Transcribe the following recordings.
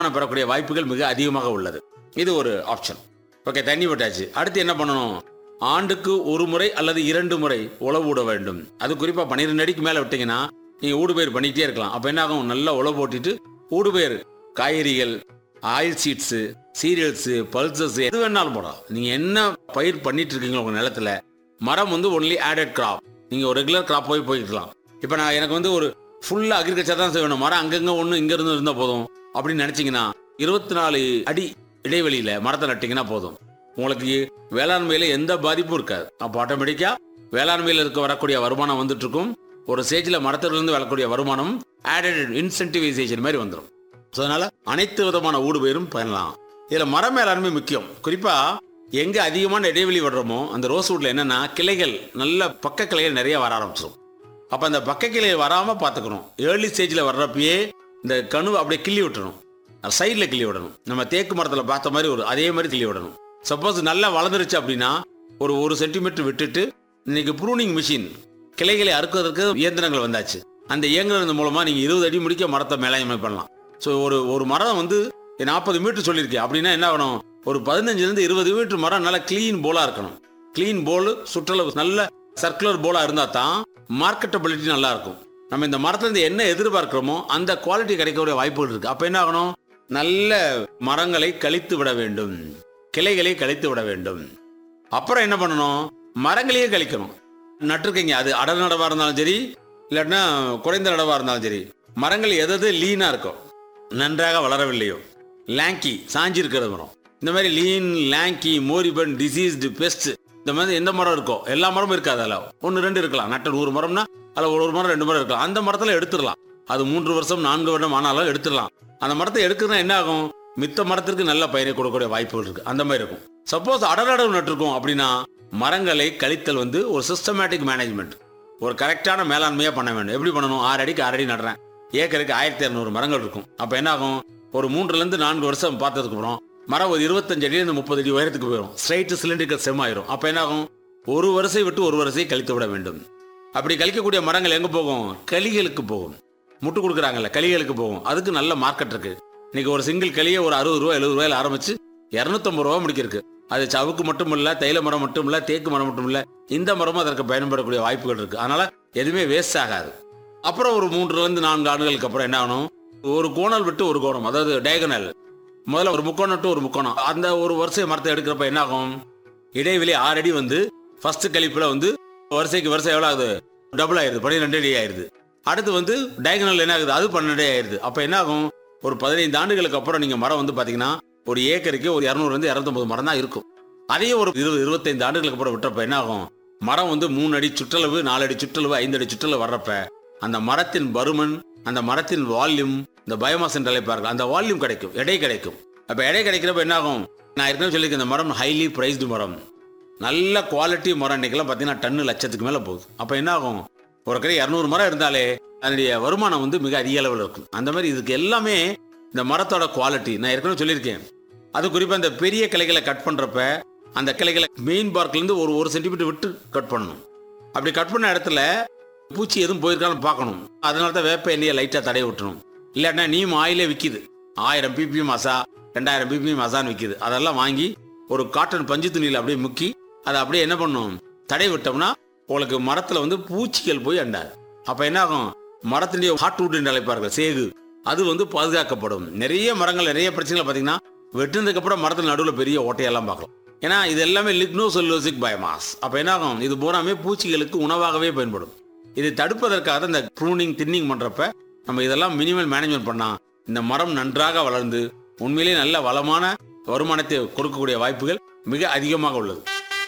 பெறக்கூடிய வாய்ப்புகள் மிக அதிகமாக உள்ளது இது ஒரு ஆப்ஷன் ஓகே தண்ணி விட்டாச்சு அடுத்து என்ன பண்ணணும் ஆண்டுக்கு ஒரு முறை அல்லது இரண்டு முறை உழவு விட வேண்டும் அது குறிப்பாக பன்னிரெண்டு அடிக்கு மேலே விட்டீங்கன்னா நீங்கள் ஊடுபயிர் பண்ணிக்கிட்டே இருக்கலாம் அப்போ என்ன ஆகும் நல்லா உழவு போட்டுட்டு ஊடுபயிர் காய்கறிகள் ஆயில் சீட்ஸு சீரியல்ஸு பல்சஸ் எது வேணாலும் போடலாம் நீங்கள் என்ன பயிர் பண்ணிட்டு இருக்கீங்களோ உங்கள் நிலத்துல மரம் வந்து ஒன்லி ஆடட் கிராப் நீங்கள் ஒரு ரெகுலர் கிராப் போய் போய்க்கலாம் இப்போ நான் எனக்கு வந்து ஒரு ஃபுல்லாக அக்ரிகல்ச்சர் தான் செய்யணும் மரம் அங்கங்கே ஒன்று இங்கேருந்து இருந்தால் போதும் அப்படின்னு நினச்சிங்கன்னா இருபத்தி நாலு அடி இடைவெளியில் மரத்தை நட்டிங்கன்னா போதும் உங்களுக்கு வேளாண்மையில் எந்த பாதிப்பும் இருக்காது அப்போ ஆட்டோமேட்டிக்காக வேளாண்மையில் இருக்க வரக்கூடிய வருமானம் வந்துட்டு இருக்கும் ஒரு ஸ்டேஜில் மரத்திலிருந்து வரக்கூடிய வருமானம் ஆடட் இன்சென்டிவைசேஷன் மாதிரி வந்துடும் ஸோ அதனால அனைத்து விதமான ஊடுபயிரும் பண்ணலாம் இதில் மர மேலாண்மை முக்கியம் குறிப்பாக எங்கே அதிகமான இடைவெளி விடுறோமோ அந்த ரோஸ் வுட்ல என்னன்னா கிளைகள் நல்ல பக்க கிளைகள் நிறைய வர ஆரம்பிச்சிடும் அப்போ அந்த பக்க கிளைகள் வராமல் பார்த்துக்கணும் ஏர்லி ஸ்டேஜில் வர்றப்பயே இந்த கனு அப்படியே கிள்ளி விட்டுறணும் சைடில் கிள்ளி விடணும் நம்ம தேக்கு மரத்தில் பார்த்த மாதிரி ஒரு அதே மாதிரி கிள்ளி விடணும் சப்போஸ் நல்லா வளர்ந்துருச்சு அப்படின்னா ஒரு ஒரு சென்டிமீட்டர் விட்டுட்டு இன்னைக்கு ப்ரூனிங் மிஷின் கிளைகளை அறுக்கிறதுக்கு இயந்திரங்கள் வந்தாச்சு அந்த இயந்திரம் மூலமாக நீங்கள் இருபது அடி முடிக்க மரத்தை மேலாண்மை பண்ணலாம் ஸோ ஒரு ஒரு மரம் வந்து நாற்பது மீட்டர் சொல்லியிருக்கேன் அப்படின்னா என்ன ஆகணும் ஒரு பதினஞ்சுலேருந்து இருபது மீட்டர் மரம் நல்லா க்ளீன் போலாக இருக்கணும் க்ளீன் போல் சுற்றளவு நல்ல சர்க்குலர் போலாக இருந்தால் தான் மார்க்கெட்டபிலிட்டி நல்லா இருக்கும் நம்ம இந்த மரத்துலேருந்து என்ன எதிர்பார்க்கிறோமோ அந்த குவாலிட்டி கிடைக்கக்கூடிய வாய்ப்புகள் இருக்கு அப்போ என்ன ஆகணும் நல்ல மரங்களை கழித்து விட வேண்டும் கிளைகளை கழித்து விட வேண்டும் அப்புறம் என்ன பண்ணணும் மரங்களையே கழிக்கணும் நட்டிருக்கீங்க அது அடர் நடவா இருந்தாலும் சரி இல்லாட்டினா குறைந்த நடவா இருந்தாலும் சரி மரங்கள் எது எது லீனா இருக்கும் நன்றாக வளரவில்லையோ லேங்கி சாஞ்சி இருக்கிற மரம் இந்த மாதிரி lean lanky moribund diseased pest இந்த மாதிரி எந்த மரம் இருக்கோ எல்லா மரமும் இருக்காது அதில் ஒன்று ரெண்டு இருக்கலாம் நட்ட நூறு மரம்னா அதில் ஒரு ஒரு மரம் ரெண்டு மரம் இருக்கலாம் அந்த மரத்தில் எடுத்துடலாம் அது மூன்று வருஷம் நான்கு வருடம் ஆனாலும் எடுத்துடலாம் அந்த மரத்தை எடுக்கிறதுனா என்ன ஆகும் மித்த மரத்திற்கு நல்ல பயனை கொடுக்கக்கூடிய வாய்ப்புகள் இருக்கு அந்த மாதிரி இருக்கும் சப்போஸ் அடலடவு நட்டிருக்கோம் அப்படின்னா மரங்களை கழித்தல் வந்து ஒரு சிஸ்டமேட்டிக் மேனேஜ்மெண்ட் ஒரு கரெக்டான மேலாண்மையாக பண்ண வேண்டும் எப்படி பண்ணணும் ஆறு அடிக்கு ஆறு அடி நடுறேன் ஏக்கருக்கு ஆயிரத்தி இரநூறு மரங்கள் இருக்கும் அப்போ என்ன ஆகும் ஒரு மூன்றுலேருந்து நான்கு வருஷம் பார்த்ததுக்கு அப்புறம் மரம் ஒரு இருபத்தஞ்சு அடியிலிருந்து முப்பது அடி உயரத்துக்கு போயிடும் ஸ்ட்ரைட்டு சிலிண்டிக்கல் செம் ஆயிரும் அப்போ என்ன ஆகும் ஒரு வரிசை விட்டு ஒரு வரிசை கழித்து விட வேண்டும் அப்படி கழிக்கக்கூடிய மரங்கள் எங்கே போகும் களிகளுக்கு போகும் முட்டு கொடுக்குறாங்கல்ல களிகளுக்கு போகும் அதுக்கு நல்ல மார்க்கெட் இருக்கு இன்னைக்கு ஒரு சிங்கிள் களியை ஒரு அறுபது ரூபா எழுபது ரூபாயில ஆரம்பிச்சு இரநூத்தம்பது ரூபா முடிக்கிருக்கு அது சவுக்கு மட்டும் இல்ல தைல மரம் மட்டும் இல்ல தேக்கு மரம் மட்டும் இல்ல இந்த மரமும் அதற்கு பயன்படக்கூடிய வாய்ப்புகள் இருக்கு அதனால எதுவுமே வேஸ்ட் ஆகாது அப்புறம் ஒரு மூன்றுல இருந்து நான்கு ஆண்டுகளுக்கு அப்புறம் என்ன ஆகணும் ஒரு கோணல் விட்டு ஒரு கோணம் அதாவது டயகனல் முதல்ல ஒரு முக்கோணம் டு ஒரு முக்கோணம் அந்த ஒரு வருஷம் மரத்தை எடுக்கிறப்ப என்ன ஆகும் இடைவெளி ஆறு அடி வந்து ஃபர்ஸ்ட் கழிப்புல வந்து வரிசைக்கு வருஷம் எவ்வளோ ஆகுது டபுள் ஆயிருது பன்னிரெண்டு அடி ஆயிருது அடுத்து வந்து டயகனல் என்ன ஆகுது அது பன்னெண்டு அடி ஆயிருது அப்போ என்ன ஆகும் ஒரு பதினைந்து ஆண்டுகளுக்கு அப்புறம் நீங்க மரம் வந்து பாத்தீங்கன்னா ஒரு ஏக்கருக்கு ஒரு இரநூறுல இருந்து இரநூத்தம்பது மரம் தான் இருக்கும் அதையே ஒரு இருபது இருபத்தைந்து ஆண்டுகளுக்கு அப்புறம் விட்டுறப்ப என்ன ஆகும் மரம் வந்து மூணு அடி சுற்றளவு நாலு அடி சுற்றளவு ஐந்து அடி சுற்றளவு வர்றப்ப அந்த மரத்தின் பருமன் அந்த மரத்தின் வால்யூம் இந்த பயோமாஸ் என்று அழைப்பார்கள் அந்த வால்யூம் கிடைக்கும் எடை கிடைக்கும் அப்ப எடை கிடைக்கிறப்ப என்ன ஆகும் நான் ஏற்கனவே சொல்லியிருக்கேன் இந்த மரம் ஹைலி பிரைஸ்டு மரம் நல்ல குவாலிட்டி மரம் இன்னைக்கெல்லாம் பார்த்தீங்கன்னா டன்னு லட்சத்துக்கு மேலே போகுது அப்போ என்ன ஆகும் ஒரு கடை இரநூறு மரம் இருந்தாலே அதனுடைய வருமானம் வந்து மிக அதிக அளவில் இருக்கும் அந்த மாதிரி இதுக்கு எல்லாமே இந்த மரத்தோட குவாலிட்டி நான் ஏற்கனவே சொல்லியிருக்கேன் அது குறிப்பாக இந்த பெரிய கிளைகளை கட் பண்ணுறப்ப அந்த கிளைகளை மெயின் பார்க்லேருந்து ஒரு ஒரு சென்டிமீட்டர் விட்டு கட் பண்ணணும் அப்படி கட் பண்ண இடத்துல பூச்சி எதுவும் போயிருக்கான்னு பார்க்கணும் அதனால தான் வேப்ப எண்ணெயை லைட்டாக தடவி விட்டணும் இல்லாட்டினா நீம் ஆயிலே விற்கிது ஆயிரம் பிபி மசா ரெண்டாயிரம் பிபி மசான்னு விற்கிது அதெல்லாம் வாங்கி ஒரு காட்டன் பஞ்சு துணியில் அப்படியே முக்கி அதை அப்படியே என்ன பண்ணும் தடை விட்டோம்னா உங்களுக்கு மரத்தில் வந்து பூச்சிகள் போய் அண்டாது அப்போ என்ன ஆகும் மரத்தினுடைய ஹார்ட்வுட் என்று அழைப்பார்கள் சேகு அது வந்து பாதுகாக்கப்படும் நிறைய மரங்கள் நிறைய பிரச்சனைகள் பார்த்தீங்கன்னா வெட்டினதுக்கு அப்புறம் மரத்தில் நடுவில் பெரிய ஓட்டையெல்லாம் பார்க்கலாம் ஏன்னா இது எல்லாமே லிக்னோ செல்லுலோசிக் பயோமாஸ் அப்போ என்ன ஆகும் இது பூராமே பூச்சிகளுக்கு உணவாகவே பயன்படும் இதை தடுப்பதற்காக தான் இந்த ப்ரூனிங் தின்னிங் பண்றப்ப நம்ம இதெல்லாம் மினிமல் மேனேஜ்மெண்ட் பண்ணா இந்த மரம் நன்றாக வளர்ந்து உண்மையிலேயே நல்ல வளமான வருமானத்தை கொடுக்கக்கூடிய வாய்ப்புகள் மிக அதிகமாக உள்ளது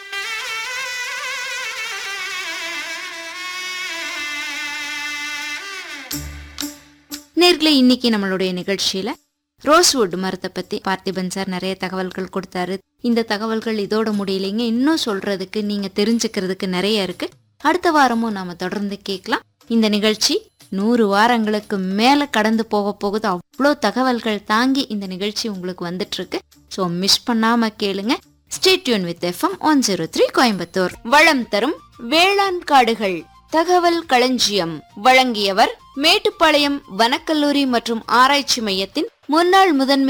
நேர்களே இன்னைக்கு நம்மளுடைய நிகழ்ச்சியில ரோஸ்வுட் மரத்தை பத்தி பார்த்திபன் சார் நிறைய தகவல்கள் கொடுத்தாரு இந்த தகவல்கள் இதோட முடியலைங்க இன்னும் சொல்றதுக்கு நீங்க தெரிஞ்சுக்கிறதுக்கு நிறைய இருக்கு அடுத்த வாரமும் நாம தொடர்ந்து கேட்கலாம் இந்த நிகழ்ச்சி நூறு வாரங்களுக்கு மேல கடந்து போக போகுது அவ்வளோ தகவல்கள் தாங்கி இந்த நிகழ்ச்சி உங்களுக்கு வந்துட்டு இருக்கு ஸோ மிஸ் பண்ணாம கேளுங்க stay tune with FM one zero three Coimbatore வளம் தரும் வேளாண் காடுகள் தகவல் களஞ்சியம் வழங்கியவர் மேட்டுப்பாளையம் வனக்கல்லூரி மற்றும் ஆராய்ச்சி மையத்தின் முன்னாள் முதன்மை